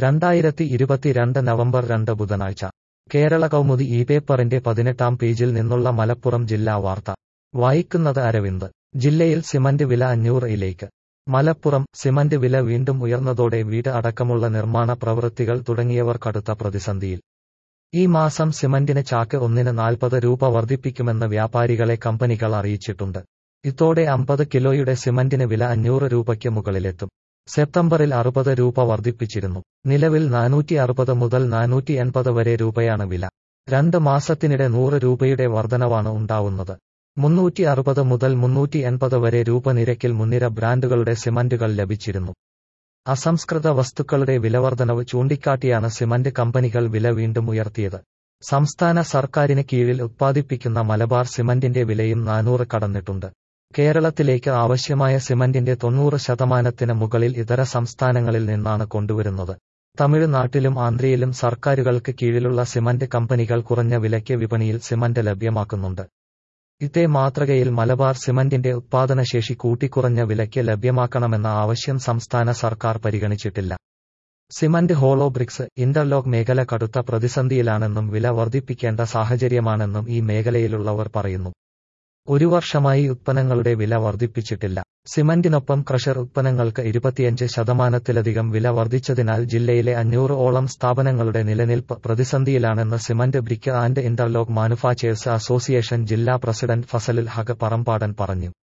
രണ്ടായിരത്തി ഇരുപത്തിരണ്ട് നവംബർ രണ്ട് ബുധനാഴ്ച കേരള കൗമുദി ഈ പേപ്പറിന്റെ പതിനെട്ടാം പേജിൽ നിന്നുള്ള മലപ്പുറം ജില്ലാ വാർത്ത വായിക്കുന്നത് അരവിന്ദ് ജില്ലയിൽ സിമന്റ് വില അഞ്ഞൂറിലേക്ക് മലപ്പുറം സിമന്റ് വില വീണ്ടും ഉയർന്നതോടെ വീട് അടക്കമുള്ള നിർമ്മാണ പ്രവൃത്തികൾ തുടങ്ങിയവർ കടുത്ത പ്രതിസന്ധിയിൽ ഈ മാസം സിമന്റിന് ചാക്ക് ഒന്നിന് നാൽപ്പത് രൂപ വർദ്ധിപ്പിക്കുമെന്ന് വ്യാപാരികളെ കമ്പനികൾ അറിയിച്ചിട്ടുണ്ട് ഇതോടെ അമ്പത് കിലോയുടെ സിമന്റിന് വില അഞ്ഞൂറ് രൂപയ്ക്ക് മുകളിലെത്തും സെപ്റ്റംബറിൽ അറുപത് രൂപ വർദ്ധിപ്പിച്ചിരുന്നു നിലവിൽ നാനൂറ്റി അറുപത് മുതൽ നാനൂറ്റി എൺപത് വരെ രൂപയാണ് വില രണ്ട് മാസത്തിനിടെ നൂറ് രൂപയുടെ വർധനവാണ് ഉണ്ടാവുന്നത് മുന്നൂറ്റി അറുപത് മുതൽ മുന്നൂറ്റി എൺപത് വരെ രൂപ നിരക്കിൽ മുൻനിര ബ്രാൻഡുകളുടെ സിമന്റുകൾ ലഭിച്ചിരുന്നു അസംസ്കൃത വസ്തുക്കളുടെ വിലവർധനവ് ചൂണ്ടിക്കാട്ടിയാണ് സിമന്റ് കമ്പനികൾ വില വീണ്ടും ഉയർത്തിയത് സംസ്ഥാന സർക്കാരിന് കീഴിൽ ഉത്പാദിപ്പിക്കുന്ന മലബാർ സിമന്റിന്റെ വിലയും നാനൂറ് കടന്നിട്ടുണ്ട് കേരളത്തിലേക്ക് ആവശ്യമായ സിമന്റിന്റെ തൊണ്ണൂറ് ശതമാനത്തിന് മുകളിൽ ഇതര സംസ്ഥാനങ്ങളിൽ നിന്നാണ് കൊണ്ടുവരുന്നത് തമിഴ്നാട്ടിലും ആന്ധ്രയിലും സർക്കാരുകൾക്ക് കീഴിലുള്ള സിമന്റ് കമ്പനികൾ കുറഞ്ഞ വിലയ്ക്ക് വിപണിയിൽ സിമന്റ് ലഭ്യമാക്കുന്നുണ്ട് ഇതേ മാതൃകയിൽ മലബാർ സിമന്റിന്റെ ഉത്പാദനശേഷി കൂട്ടിക്കുറഞ്ഞ വിലയ്ക്ക് ലഭ്യമാക്കണമെന്ന ആവശ്യം സംസ്ഥാന സർക്കാർ പരിഗണിച്ചിട്ടില്ല സിമന്റ് ഹോളോ ബ്രിക്സ് ഇന്റർലോക്ക് മേഖല കടുത്ത പ്രതിസന്ധിയിലാണെന്നും വില വർദ്ധിപ്പിക്കേണ്ട സാഹചര്യമാണെന്നും ഈ മേഖലയിലുള്ളവർ പറയുന്നു ഒരു വർഷമായി ഉത്പന്നങ്ങളുടെ വില വർദ്ധിപ്പിച്ചിട്ടില്ല സിമന്റിനൊപ്പം ക്രഷർ ഉത്പന്നങ്ങൾക്ക് ഇരുപത്തിയഞ്ച് ശതമാനത്തിലധികം വില വർദ്ധിച്ചതിനാൽ ജില്ലയിലെ അഞ്ഞൂറ് ഓളം സ്ഥാപനങ്ങളുടെ നിലനിൽപ്പ് പ്രതിസന്ധിയിലാണെന്ന് cement brick and interlock manufacturers association ജില്ലാ പ്രസിഡന്റ് ഫസലുൽ ഹഖ് പറമ്പാടൻ പറഞ്ഞു